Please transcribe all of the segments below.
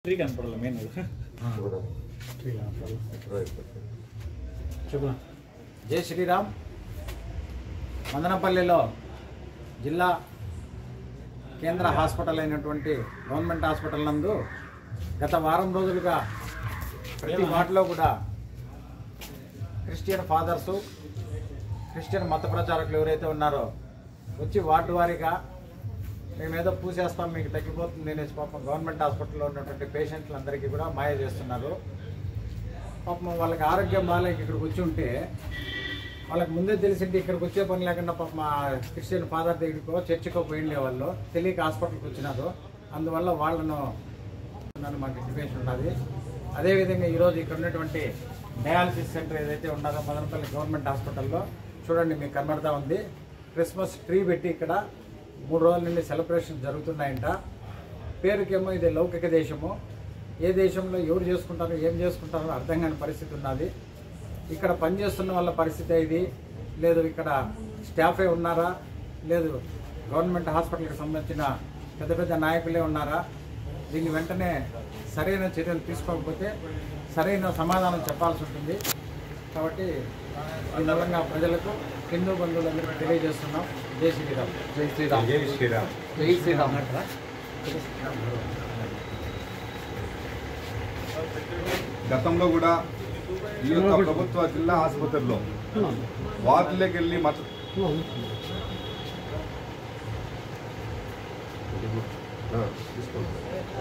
Tree కనపడాలి main tree కనపడాలి చెప్పు జై శ్రీరామ్ మదనపల్లిలో జిల్లా కేంద్ర హాస్పిటల్ అయినటువంటి గవర్నమెంట్ హాస్పిటల్ నందు గత వారం రోజులుగా ప్రతి వార్డులో కూడా క్రిస్టియన్ ఫాదర్సు క్రిస్టియన్ మత ప్రచారకులు ఎవరైతే ఉన్నారో వచ్చి వార్డు వారీగా మేమేదో పూసేస్తాం మీకు తగ్గిపోతుంది అనేసి పాపం గవర్నమెంట్ హాస్పిటల్లో ఉన్నటువంటి పేషెంట్లందరికీ కూడా మాయ చేస్తున్నారు పాపం వాళ్ళకి ఆరోగ్యం బాగాలేక ఇక్కడికి వచ్చి ఉంటే వాళ్ళకి ముందే తెలిసింటే ఇక్కడికి వచ్చే పని లేకుండా పాపం మా క్రిస్టియన్ ఫాదర్ దగ్గరికో చర్చికో పోయిండే వాళ్ళు తెలియక హాస్పిటల్కి వచ్చినారు అందువల్ల వాళ్ళను నన్ను మాకు ఇంటిమేషన్ ఉన్నది అదేవిధంగా ఈరోజు ఇక్కడ ఉన్నటువంటి డయాలసిస్ సెంటర్ ఏదైతే ఉన్నదో మదనపల్లి గవర్నమెంట్ హాస్పిటల్లో చూడండి మీకు కనబడతా ఉంది క్రిస్మస్ ట్రీ పెట్టి ఇక్కడ మూడు రోజుల నుండి సెలబ్రేషన్ జరుగుతున్నాయంట పేరుకేమో ఇది లౌకిక దేశము ఏ దేశంలో ఎవరు చేసుకుంటారో ఏం చేసుకుంటారో అర్థం కాని పరిస్థితి ఉన్నది ఇక్కడ పనిచేస్తున్న వాళ్ళ పరిస్థితి ఇది లేదు ఇక్కడ స్టాఫే ఉన్నారా లేదు గవర్నమెంట్ హాస్పిటల్కి సంబంధించిన పెద్ద పెద్ద నాయకులే ఉన్నారా దీన్ని వెంటనే సరైన చర్యలు తీసుకోకపోతే సరైన సమాధానం చెప్పాల్సి ఉంటుంది కాబట్టి ఈ మూలంగా ప్రజలకు హిందూ బంధువులందరికీ తెలియజేస్తున్నాం జై శ్రీరామ్ జై శ్రీరామ్ జై శ్రీరామ్ జై శ్రీరామ్ గతంలో కూడా ఈ యొక్క ప్రభుత్వ జిల్లా ఆసుపత్రిలో వార్డులోకి వెళ్ళి మత ఆ, తీసుకోండి.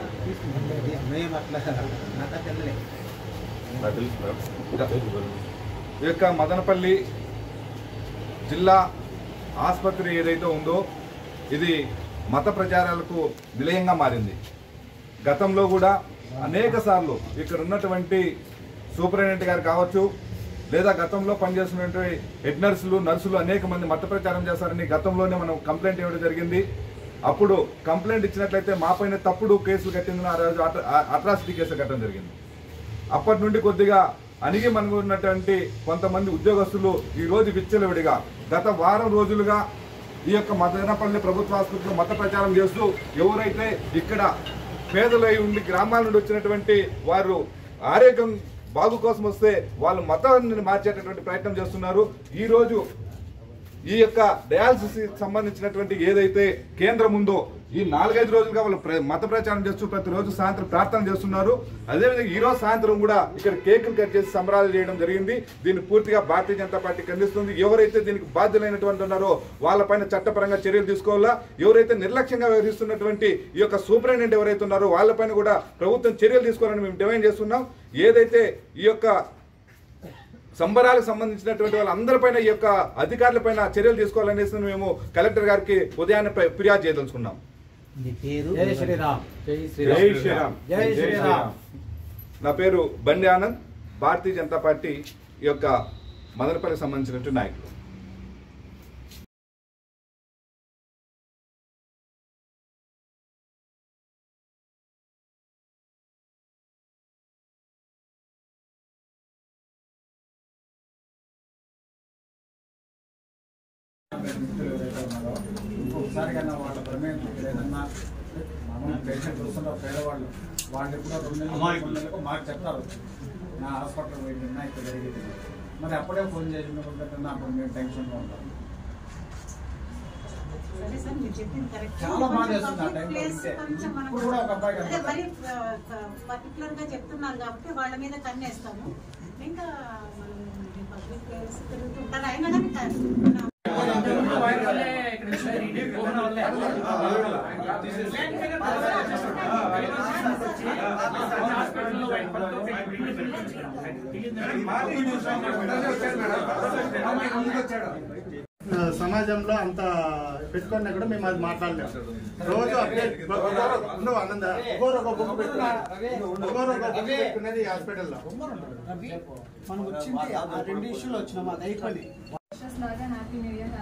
నాకు తెలుసు మేడం. ఈ యొక్క మదనపల్లి జిల్లా ఆసుపత్రి ఏదైతే ఉందో ఇది మత ప్రచారాలకు నిలయంగా మారింది గతంలో కూడా అనేక సార్లు ఇక్కడ ఉన్నటువంటి సూపరింటెండెంట్ గారు కావచ్చు లేదా గతంలో పనిచేస్తున్నటువంటి హెడ్ నర్సులు నర్సులు అనేక మంది మత ప్రచారం చేస్తారని గతంలోనే మనం కంప్లైంట్ ఇవ్వడం జరిగింది అప్పుడు కంప్లైంట్ ఇచ్చినట్లయితే మా పైన తప్పుడు కేసులు కట్టిందని ఆ రోజు అట్రాసిటీ కేసు కట్టడం జరిగింది అప్పటి నుండి కొద్దిగా అణిగి మనగున్నటువంటి కొంతమంది ఉద్యోగస్తులు ఈ రోజు విచ్చలవిడిగా గత వారం రోజులుగా ఈ యొక్క మదనపల్లి ప్రభుత్వ ఆసుపత్రిలో మత ప్రచారం చేస్తూ ఎవరైతే ఇక్కడ పేదలై ఉండి గ్రామాల నుండి వచ్చినటువంటి వారు ఆరోగ్యం బాగు కోసం వస్తే వాళ్ళు మతాన్ని మార్చేటటువంటి ప్రయత్నం చేస్తున్నారు ఈ రోజు ఈ యొక్క డయాలసిస్ సంబంధించినటువంటి ఏదైతే కేంద్రం ఉందో ఈ నాలుగైదు రోజులుగా వాళ్ళు ప్ర- మత ప్రచారం చేస్తూ ప్రతిరోజు సాయంత్రం ప్రార్థన చేస్తున్నారు అదేవిధంగా ఈ రోజు సాయంత్రం కూడా ఇక్కడ కేకులు కట్ చేసి సంబరాలు చేయడం జరిగింది దీన్ని పూర్తిగా భారతీయ జనతా పార్టీ ఖండిస్తుంది ఎవరైతే దీనికి బాధ్యులైనటువంటి ఉన్నారో వాళ్ళపైన చట్టపరంగా చర్యలు తీసుకోవాలా ఎవరైతే నిర్లక్ష్యంగా వ్యవహరిస్తున్నటువంటి ఈ యొక్క సూపరింటెండెంట్ ఎవరైతే ఉన్నారో వాళ్ళపైన కూడా ప్రభుత్వం చర్యలు తీసుకోవాలని మేము డిమాండ్ చేస్తున్నాం ఏదైతే ఈ యొక్క సంబరాలకు సంబంధించినటువంటి వాళ్ళందరిపైన ఈ యొక్క అధికారులపైన చర్యలు తీసుకోవాలనేసి మేము కలెక్టర్ గారికి ఉదయాన్నే ప్ర- ఫిర్యాదు చేయదలుచుకున్నాం జై శ్రీరామ్ జై జై శ్రీరామ్ జై శ్రీరామ్ నా పేరు బండి ఆనంద్ భారతీయ జనతా పార్టీ ఈ యొక్క మదనపల్లికి సంబంధించినటువంటి నాయకులు ఇంకొకసారి కన్నా వాళ్ళ ప్రమేయం ఏదన్నా మామూలు పేషెంట్ వస్తున్నారు పేదవాళ్ళు వాళ్ళు కూడా రెండు నెలలు మూడు నెలలకు మాకు చెప్తారు నా హాస్పిటల్ పోయిందన్నా ఇక్కడ జరిగింది మరి అప్పుడే ఫోన్ చేసి పెట్టినా అప్పుడు మేము టెన్షన్లో ఉంటాం సరే సార్ మీరు చెప్పింది కరెక్ట్ చాలా బాగా చేస్తుంది ఆ పబ్లిక్ టైంలో ప్లేస్ ఉంటే. కొంచెం మనం ఇప్పుడు కూడా ఒక అబ్బాయి అదే కనపడ్డాడు. మరి పర్టికులర్ గా చెప్తున్నారు కాబట్టి వాళ్ళ మీద కన్నేస్తాము ఇంకా మనం పబ్లిక్ ప్లేస్ తిరుగుతుంటారు అయినా కానీ కా- సమాజంలో అంత పెట్టుకున్నా కూడా మేము అది మాట్లాడలేము రోజు అప్డేట్ ఉండవు ఆనంద ఒకరు ఒక బుక్ పెట్టుకున్నారు ఒకరు ఒక బుక్ పెట్టుకున్నది ఈ హాస్పిటల్లో మనం వచ్చింది ఆ రెండు ఇష్యూలు వచ్చినాం అది అయిపోయి విషెస్ లాగా హ్యాపీ న్యూ ఇయర్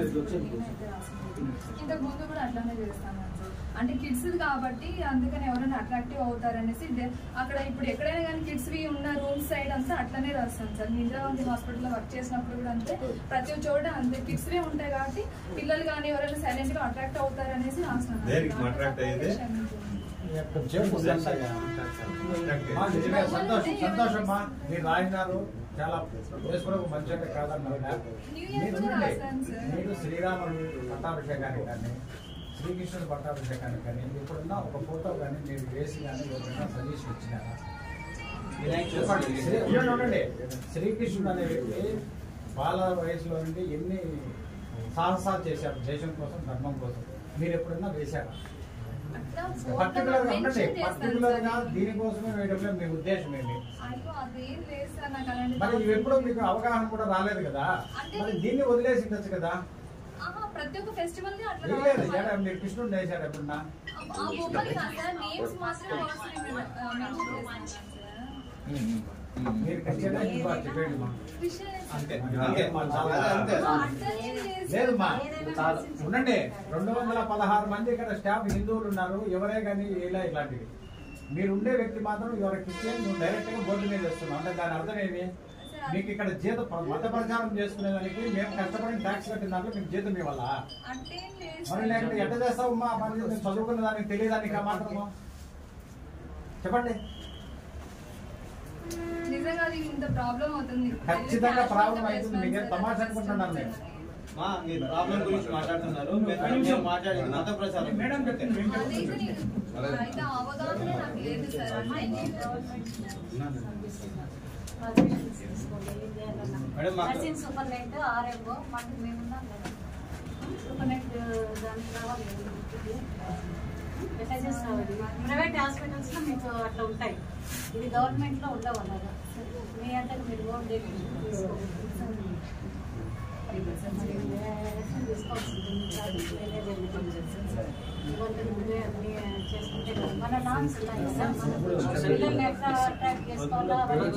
ఇంతకు ముందు కూడా అట్లానే చేస్తాను సార్ అంటే కిడ్స్ కాబట్టి అందుకని ఎవరైనా అట్రాక్టివ్ అవుతారనేసి డే- అక్కడ ఇప్పుడు ఎక్కడైనా కానీ కిడ్స్ వి ఉన్న రూమ్స్ సైడ్ అంతా అట్లనే రాస్తాను సార్ నేను ఇందిరాగాంధీ హాస్పిటల్లో వర్క్ చేసినప్పుడు కూడా అంతే ప్రతి చోట అంతే కిడ్స్ వే ఉంటాయి కాబట్టి పిల్లలు కానీ ఎవరైనా సైలెంట్ గా అట్రాక్ట్ అవుతారనేసి రాస్తున్నాను దేనికి attract అయ్యేది? చెప్పు ఉందంటయ్యా. మా నిజమే సంతోషం సంతోషమ్మా మీరు రాయినారు చాలా వేసుకోవడం మంచిగా కాదన్నారు New Year మీరు కూడా ఉండండి. రాశాను సార్. మీరు శ్రీరాముడు పట్టాభిషేకానికి కానీ శ్రీకృష్ణుడు పట్టాభిషేకానికి కానీ ఎప్పుడన్నా ఒక ఫోటో కానీ మీరు వేసి కానీ ఎవరైనా సజెషన్ ఇచ్చినారా చెప్పండి. శ్రీ- ఉండండి, ఉండండి. శ్రీకృష్ణుడు అనే వ్యక్తి బాల వయసులో నుండి ఎన్ని సాహసాలు చేశారు దేశం కోసం ధర్మం కోసం మీరు ఎప్పుడన్నా వేశారా అట్లా పర్టికులర్ గా ఉండండి మెన్షన్ చేస్తాను పర్టికులర్ గా సార్. దీనికోసమే వేయడం మీ ఉద్దేశం ఏంటి అయ్యో అదేం లేదు సార్ నాకు అలాంటి మరి ఇవి ఎప్పుడూ మీకు అవగాహన కూడా రాలేదు కదా అంటే మరి దీన్ని వదిలేసి ఉండొచ్చు కదా ఆహా, ప్రతి ఒక్క ఫెస్టివల్ కి అట్లా లేదు రావాలి. ఏడా మీరు కృష్ణుడు వేశారు ఎప్పుడన్నా ఆ బొమ్మలు కాదు సార్ నేమ్స్ మాత్రం అవసరం మెన్షన్ చేస్తాను సార్ మీరు ఖచ్చితంగా హిందూ ఆర్ట్ చెప్పండి మా. క్రిస్టియన్స్ అంతే అంతే మా చాలా అంతే. అట్లనే లేదు లేదు మా ఏదైనా చాలా మెసేజ్ ఉండండి రెండు వందల పదహారు మంది ఇక్కడ స్టాఫ్ హిందువులు ఉన్నారు ఎవరే కానీ ఇలా ఇట్లాంటివి మీరు ఉండే వ్యక్తి మాత్రం ఎవరి క్రిస్టియన్ నువ్వు డైరెక్ట్ గా బోర్డు మీద వేస్తున్నావు అంటే దాని అర్థం ఏమి మీకు ఇక్కడ జీతం మత ప్రచారం చేసుకునేదానికి మేము కష్టపడి ట్యాక్స్ కట్టిన దాంట్లో మీకు జీతం ఇవ్వాలా అంటే ఏం లేదు మరి సార్. లేకపోతే ఎట్ట చేస్తావు మా మరి నేను చదువుకున్న దానికి తెలియదానికి మాత్రము చెప్పండి నిజంగా అది ఇంత ప్రాబ్లం అవుతుంది ఖచ్చితంగా Cash ప్రాబ్లం మొత్తం అవుతుంది. వేస్తున్నాను మీకేం సార్. తమాషా అనుకుంటున్నాను నేను. మా మీరు ప్రాబ్లం గురించి మాట్లాడుతున్నారు మేము మేము మాట్లాడేది మత ప్రచారం మేడం చెప్పింది మేము అదైతే చెప్తున్నాం. నేను- అయితే అవగాహన నాకు లేదు సార్ అంటే మేడం, మాకు- నర్సింగ్ సూపర్నెంట్ ఆర్ఎంఓ మాకు మేము ఉన్నాం కదా సూపర్నెంట్ దానికి రావాలి కదా ఇంటికి. ఎట్లా చేస్తావు ఇది? ప్రైవేట్ హాస్పిటల్స్ లో మీకు అట్లా ఉంటాయి ఇది గవర్నమెంట్ లో ఉండవు అలాగా మీ అంతకు మీరు ఓన్ చేసుకుంటే కదా. మన నామ్స్ ఉన్నాయి కదా మన పిల్లల్ని ఎట్లా అట్రాక్ట్ చేసుకోవాలో అవన్నీ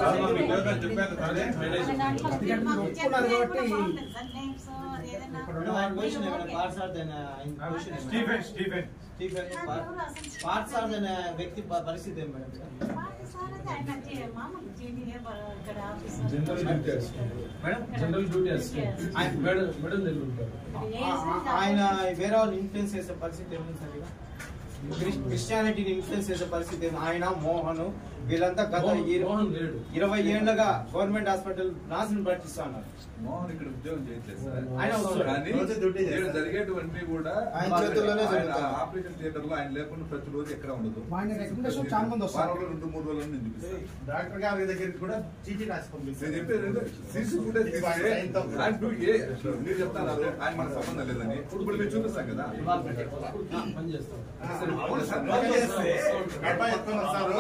మన దాంట్లో మీరు మాకు చెప్తే కూడా బాగుంటుంది సార్. names అది ఏదైనా మేడం ఆయన క్వశ్చన్ ఏమైనా ఓకే. పార్ట్స్ ఆడదైనా ఆయన క్వశ్చన్ ఏమైనా? స్టీఫెన్ స్టీఫెన్ స్టీఫెన్ ఎవరు అసలు పార్ట్స్ ఆడదైన వ్యక్తి ప- పరిస్థితి ఏం మేడం పార్టీ సార్ అది ఆయన జే- మామూలు జీడీఏ బ- ఇక్కడ officer. General duty assistant madam general duty assistant ఆయన మేడం మేడం దగ్గర ఉంటారు ఆ- ఆ- ఆయన వేరే వాళ్ళు ఇన్ఫ్లుయెన్స్ చేసే పరిస్థితి ఏముంది సార్ ఇక క్రిస్- క్రిస్టియానిటీని ఇన్ఫ్లుయెన్స్ చేసే పరిస్థితి ఏమి? ఆయన మోహన్ వీళ్ళంతా గత మోహన్- ఇర- మోహన్ లేడు. ఇరవై ఏళ్ళగా గవర్నమెంట్ హాస్పిటల్ నాశనం పట్టిస్తా ఉన్నారు మోహన్ ఇక్కడ ఉద్యోగం చేయట్లేదు సార్ ఆయన వస్తారు. కానీ రోజు డ్యూటీ చేస్తారు. ఇక్కడ జరిగేటువంటివి కూడా ఆయన చేతుల్లోనే ఆయన జరుగుతాయి. ఆపరేషన్ థియేటర్ లో ఆయన లేకుండా ప్రతి రోజు ఎక్కడ ఉండదు ఆయన recommendation చాలా మంది వస్తారు. వారంలో రెండు మూడు రోజులు నేను చూపిస్తాను డాక్టర్ గారి దగ్గరికి కూడా చీటీ రాసి నేను పంపిస్తాను చెప్పేది ఏంటంటే సీసీ ఫుటేజ్ ఇది ఆయన ఆయనతో. ఆయన డు- ఏ మీరు చెప్తారు ఆయన మనకు సంబంధం లేదని ఇప్పుడు మీరు చూపిస్తాం కదా పని చేస్తాం అవును సార్. గడప ఎత్తుకొని వస్తారు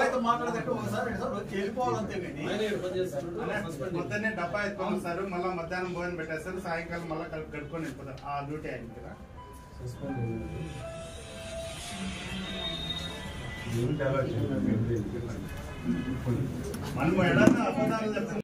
ఆయన ఇక్కడ పని చేస్తున్నాడు హస్బెండ్ పొద్దున్నే డబ్బా ఎత్తుకొని వస్తారు మళ్ళీ మధ్యాహ్నం భోజనం పెట్టేస్తారు సాయంకాలం మళ్ళీ కడుక్కొని వెళ్ళిపోతారు ఆ డ్యూటీ ఆయన కదా సస్పెండ్ మనము ఎడన్నా అబద్ధాలు చెప్తాం